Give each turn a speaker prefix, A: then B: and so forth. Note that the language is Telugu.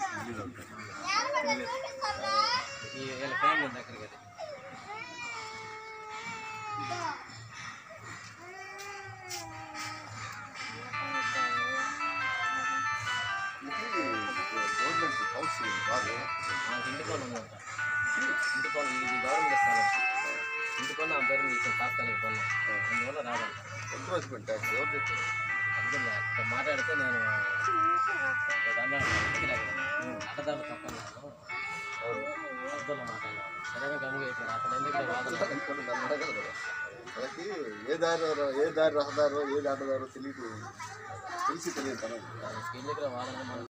A: ఈ వీళ్ళ ఫ్యామిలీ దగ్గరికి అది
B: గవర్నమెంట్ హౌస్ బాగా
A: నాకు ఇంటి పన్ను ఉందంట ఇంటి పన్ను ఇది గవర్నమెంట్ ఇస్తాను ఇంటి పన్ను ఆ పేరు మీకు తాత్కాలిక పన్ను అందువల్ల రాదంట
B: ఎంక్రోచ్మెంట్ ట్యాక్స్ ఎవరు చెప్పారు
A: అర్థం కాదు. ఇక్కడ మాట్లాడితే నేను ఒక అన్నాడు అడ్డదారులు తప్పన్నాను అర్థంలో మాట్లాడాను సరైన గమ్ముగా అయిపోయాను అతను ఎందుకు వాదన
B: అనుకోండి నన్ను అడగదు కదా వాళ్ళకి ఏ దారి ఏ దారి రహదారో ఏ దాటదారో తెలియదు తెలిసి తెలియదు తనం
A: ఎందుకు వాదన మనం